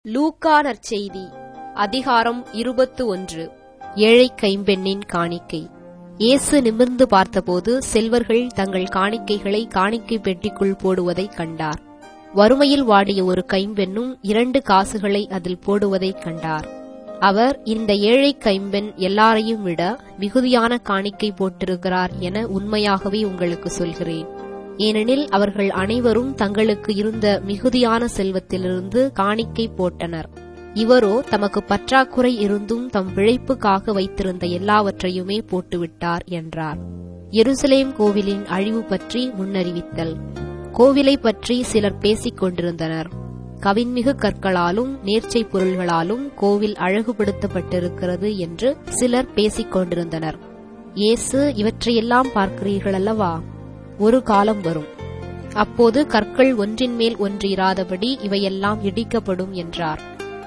லூக்கா நற்செய்தி அதிகாரம் இருபத்து ஒன்று ஏழை கைம்பெண்ணின் காணிக்கை இயேசு நிமிர்ந்து பார்த்தபோது செல்வர்கள் தங்கள் காணிக்கைகளை காணிக்கை பெட்டிக்குள் போடுவதைக் கண்டார் வறுமையில் வாடிய ஒரு கைம்பெண்ணும் இரண்டு காசுகளை அதில் போடுவதைக் கண்டார் அவர் இந்த ஏழை கைம்பெண் எல்லாரையும் விட மிகுதியான காணிக்கை போட்டிருக்கிறார் என உண்மையாகவே உங்களுக்கு சொல்கிறேன் ஏனெனில் அவர்கள் அனைவரும் தங்களுக்கு இருந்த மிகுதியான செல்வத்திலிருந்து காணிக்கை போட்டனர் இவரோ தமக்கு பற்றாக்குறை இருந்தும் தம் பிழைப்புக்காக வைத்திருந்த எல்லாவற்றையுமே போட்டுவிட்டார் என்றார் எருசலேம் கோவிலின் அழிவு பற்றி முன்னறிவித்தல் கோவிலை பற்றி சிலர் பேசிக் கொண்டிருந்தனர் கவின்மிகு கற்களாலும் நேர்ச்சை பொருள்களாலும் கோவில் அழகுபடுத்தப்பட்டிருக்கிறது என்று சிலர் பேசிக் கொண்டிருந்தனர் இயேசு இவற்றையெல்லாம் பார்க்கிறீர்கள் அல்லவா ஒரு காலம் வரும் அப்போது கற்கள் ஒன்றின் மேல் ஒன்று இராதபடி இவையெல்லாம் இடிக்கப்படும் என்றார்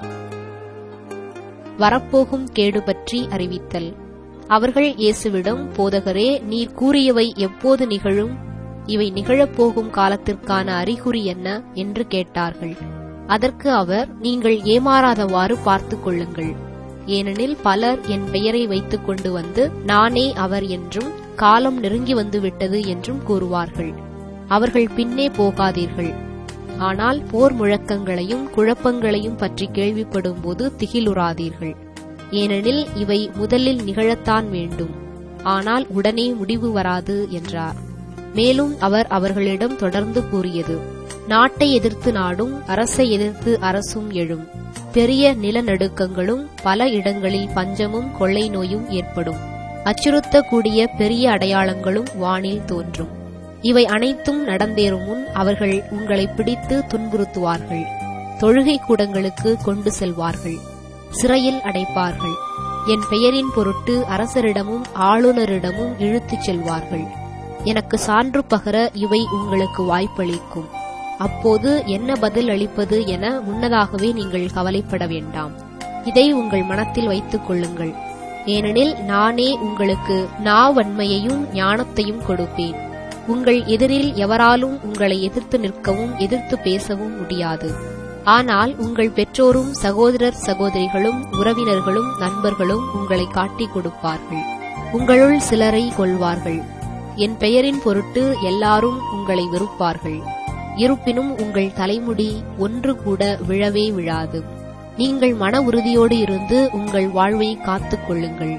வரப்போகும் கேடு பற்றி அறிவித்தல் அவர்கள் இயேசுவிடம் போதகரே நீர் கூறியவை எப்போது நிகழும் இவை நிகழப்போகும் காலத்திற்கான அறிகுறி என்ன என்று கேட்டார்கள் அதற்கு அவர் நீங்கள் ஏமாறாதவாறு பார்த்துக் கொள்ளுங்கள் ஏனெனில் பலர் என் பெயரை வைத்துக் கொண்டு வந்து நானே அவர் என்றும் காலம் நெருங்கி வந்து விட்டது என்றும் கூறுவார்கள் அவர்கள் பின்னே போகாதீர்கள் ஆனால் போர் முழக்கங்களையும் குழப்பங்களையும் பற்றி கேள்விப்படும் போது திகிலுறாதீர்கள் ஏனெனில் இவை முதலில் நிகழத்தான் வேண்டும் ஆனால் உடனே முடிவு வராது என்றார் மேலும் அவர் அவர்களிடம் தொடர்ந்து கூறியது நாட்டை எதிர்த்து நாடும் அரசை எதிர்த்து அரசும் எழும் பெரிய நிலநடுக்கங்களும் பல இடங்களில் பஞ்சமும் கொள்ளை நோயும் ஏற்படும் அச்சுறுத்தக்கூடிய பெரிய அடையாளங்களும் வானில் தோன்றும் இவை அனைத்தும் நடந்தேறும் முன் அவர்கள் உங்களை பிடித்து துன்புறுத்துவார்கள் தொழுகை கூடங்களுக்கு கொண்டு செல்வார்கள் சிறையில் அடைப்பார்கள் என் பெயரின் பொருட்டு அரசரிடமும் ஆளுநரிடமும் இழுத்துச் செல்வார்கள் எனக்கு சான்று பகர இவை உங்களுக்கு வாய்ப்பளிக்கும் அப்போது என்ன பதில் அளிப்பது என முன்னதாகவே நீங்கள் கவலைப்பட வேண்டாம் இதை உங்கள் மனத்தில் வைத்துக் கொள்ளுங்கள் ஏனெனில் நானே உங்களுக்கு நாவன்மையையும் ஞானத்தையும் கொடுப்பேன் உங்கள் எதிரில் எவராலும் உங்களை எதிர்த்து நிற்கவும் எதிர்த்து பேசவும் முடியாது ஆனால் உங்கள் பெற்றோரும் சகோதரர் சகோதரிகளும் உறவினர்களும் நண்பர்களும் உங்களை காட்டிக் கொடுப்பார்கள் உங்களுள் சிலரை கொள்வார்கள் என் பெயரின் பொருட்டு எல்லாரும் உங்களை வெறுப்பார்கள் இருப்பினும் உங்கள் தலைமுடி ஒன்று கூட விழவே விழாது நீங்கள் மன உறுதியோடு இருந்து உங்கள் வாழ்வை காத்துக் கொள்ளுங்கள்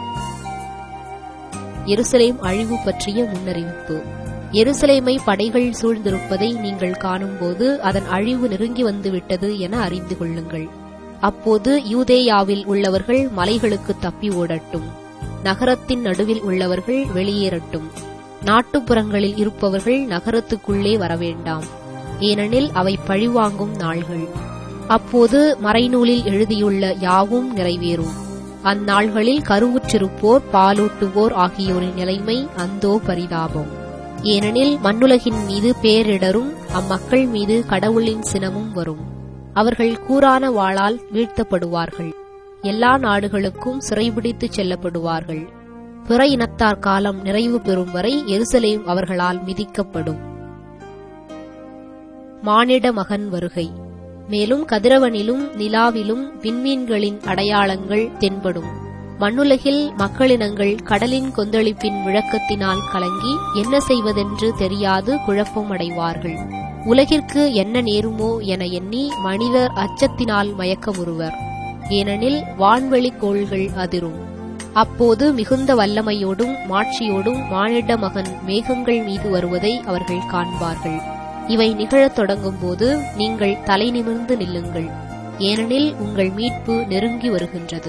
எருசலேம் அழிவு பற்றிய முன்னறிவிப்பு எருசலேமை படைகள் சூழ்ந்திருப்பதை நீங்கள் காணும்போது அதன் அழிவு நெருங்கி வந்துவிட்டது என அறிந்து கொள்ளுங்கள் அப்போது யூதேயாவில் உள்ளவர்கள் மலைகளுக்கு தப்பி ஓடட்டும் நகரத்தின் நடுவில் உள்ளவர்கள் வெளியேறட்டும் நாட்டுப்புறங்களில் இருப்பவர்கள் நகரத்துக்குள்ளே வரவேண்டாம் ஏனெனில் அவை பழிவாங்கும் நாள்கள் அப்போது மறைநூலில் எழுதியுள்ள யாவும் நிறைவேறும் அந்நாள்களில் கருவுற்றிருப்போர் பாலூட்டுவோர் ஆகியோரின் நிலைமை அந்தோ பரிதாபம் ஏனெனில் மண்ணுலகின் மீது பேரிடரும் அம்மக்கள் மீது கடவுளின் சினமும் வரும் அவர்கள் கூரான வாளால் வீழ்த்தப்படுவார்கள் எல்லா நாடுகளுக்கும் சிறைபிடித்துச் செல்லப்படுவார்கள் பிற இனத்தார் காலம் நிறைவு பெறும் வரை எருசலேம் அவர்களால் மிதிக்கப்படும் மானிட மகன் வருகை மேலும் கதிரவனிலும் நிலாவிலும் விண்மீன்களின் அடையாளங்கள் தென்படும் மண்ணுலகில் மக்களினங்கள் கடலின் கொந்தளிப்பின் முழக்கத்தினால் கலங்கி என்ன செய்வதென்று தெரியாது குழப்பம் அடைவார்கள் உலகிற்கு என்ன நேருமோ என எண்ணி மனிதர் அச்சத்தினால் மயக்கமுறுவர் ஏனெனில் வான்வெளி கோள்கள் அதிரும் அப்போது மிகுந்த வல்லமையோடும் மாட்சியோடும் மானிட மகன் மேகங்கள் மீது வருவதை அவர்கள் காண்பார்கள் இவை நிகழத் தொடங்கும் போது நீங்கள் தலை நிமிர்ந்து நில்லுங்கள் ஏனெனில் உங்கள் மீட்பு நெருங்கி வருகின்றது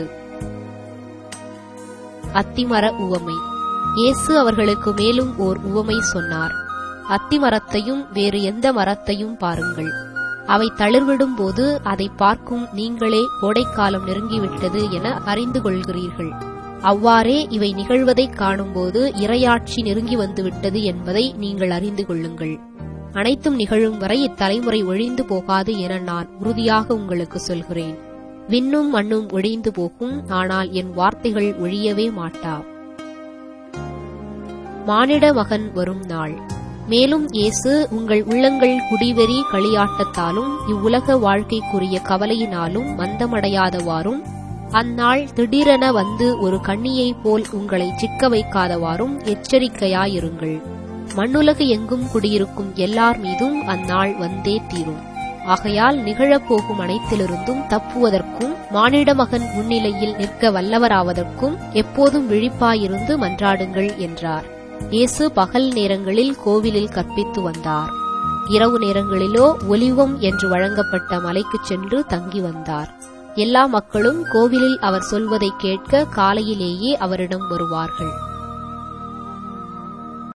அத்திமர உவமை இயேசு அவர்களுக்கு மேலும் ஓர் உவமை சொன்னார் அத்திமரத்தையும் வேறு எந்த மரத்தையும் பாருங்கள் அவை தளிர்விடும் போது அதை பார்க்கும் நீங்களே கோடைக்காலம் நெருங்கிவிட்டது என அறிந்து கொள்கிறீர்கள் அவ்வாறே இவை நிகழ்வதைக் காணும்போது இரையாட்சி நெருங்கி வந்துவிட்டது என்பதை நீங்கள் அறிந்து கொள்ளுங்கள் அனைத்தும் நிகழும் வரை இத்தலைமுறை ஒழிந்து போகாது என நான் உறுதியாக உங்களுக்கு சொல்கிறேன் விண்ணும் மண்ணும் ஒழிந்து போகும் ஆனால் என் வார்த்தைகள் ஒழியவே மாட்டா மானிட மகன் வரும் நாள் மேலும் இயேசு உங்கள் உள்ளங்கள் குடிவெறி களியாட்டத்தாலும் இவ்வுலக வாழ்க்கைக்குரிய கவலையினாலும் மந்தமடையாதவாறும் அந்நாள் திடீரென வந்து ஒரு கண்ணியைப் போல் உங்களை சிக்க வைக்காதவாறும் எச்சரிக்கையாயிருங்கள் மண்ணுலகு எங்கும் குடியிருக்கும் எல்லார் மீதும் அந்நாள் வந்தே தீரும் ஆகையால் நிகழப்போகும் அனைத்திலிருந்தும் தப்புவதற்கும் மானிட மகன் முன்னிலையில் நிற்க வல்லவராவதற்கும் எப்போதும் விழிப்பாயிருந்து மன்றாடுங்கள் என்றார் இயேசு பகல் நேரங்களில் கோவிலில் கற்பித்து வந்தார் இரவு நேரங்களிலோ ஒலிவம் என்று வழங்கப்பட்ட மலைக்குச் சென்று தங்கி வந்தார் எல்லா மக்களும் கோவிலில் அவர் சொல்வதை கேட்க காலையிலேயே அவரிடம் வருவார்கள்